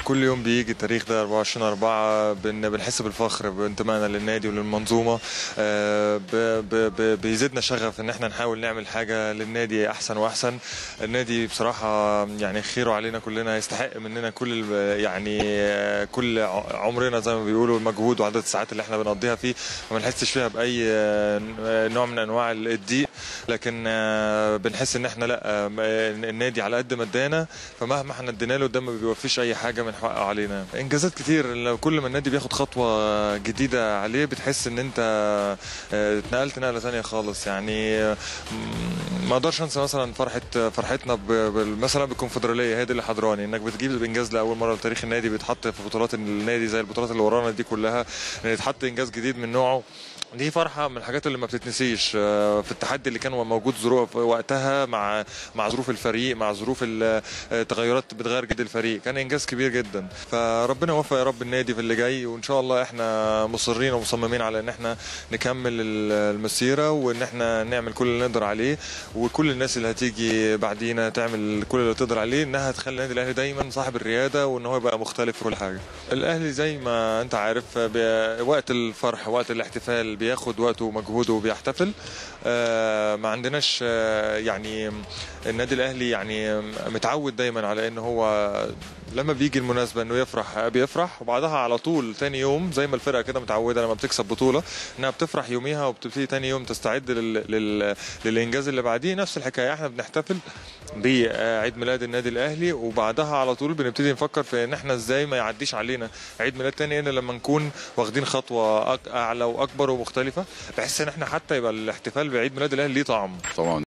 كل يوم بيجي التاريخ ده 24 4 بن بنحس بالفخر بانتمائنا للنادي وللمنظومه آه، ب- ب- ب- بيزيدنا شغف ان احنا نحاول نعمل حاجه للنادي احسن واحسن النادي بصراحه يعني خيره علينا كلنا يستحق مننا كل ال- يعني آه، كل ع- عمرنا زي ما بيقولوا المجهود وعدد الساعات اللي احنا بنقضيها فيه وما نحسش فيها باي آه، نوع من انواع الضيق لكن آه، بنحس ان احنا لا آه، النادي على قد ما ادانا فمهما احنا ادينا له ده ما بيوفيش اي حاجه من حقه علينا انجازات كتير لو كل ما النادي بياخد خطوه جديده عليه بتحس ان انت آه، اتنقلت نقله ثانيه خالص يعني آه، م- ما اقدرش انسى مثلا فرحه فرحتنا ب- بال- مثلا بالكونفدراليه هي دي اللي حضراني انك بتجيب انجاز لاول مره في تاريخ النادي بيتحط في بطولات النادي زي البطولات اللي ورانا دي كلها ان يتحط انجاز جديد من نوعه دي فرحه من الحاجات اللي ما بتتنسيش آه، في التحدي اللي كان موجود ظروف وقتها مع مع ظروف الفريق مع ظروف ال- التغيرات بتغير جد الفريق كان انجاز كبير جدا فربنا يوفق يا رب النادي في اللي جاي وان شاء الله احنا مصرين ومصممين على ان احنا نكمل ال- المسيره وان احنا نعمل كل اللي نقدر عليه وكل الناس اللي هتيجي بعدينا تعمل كل اللي تقدر عليه انها تخلي النادي الاهلي دايما صاحب الرياده وان هو يبقى مختلف في كل حاجه الاهلي زي ما انت عارف بي- وقت الفرح وقت الاحتفال بياخد وقته ومجهوده وبيحتفل آه، ما عندناش آه، يعني النادي الاهلي يعني متعود دايما على ان هو لما بيجي المناسبه انه يفرح بيفرح وبعدها على طول تاني يوم زي ما الفرقه كده متعوده لما بتكسب بطوله انها بتفرح يوميها وبتبتدي تاني يوم تستعد لل... لل... للانجاز اللي بعديه نفس الحكايه احنا بنحتفل بعيد ميلاد النادي الاهلي وبعدها على طول بنبتدي نفكر في ان احنا ازاي ما يعديش علينا عيد ميلاد تاني الا لما نكون واخدين خطوه أك- اعلى واكبر ومختلفه بحيث ان احنا حتى يبقى الاحتفال بعيد ميلاد الاهلي ليه طعم طبعا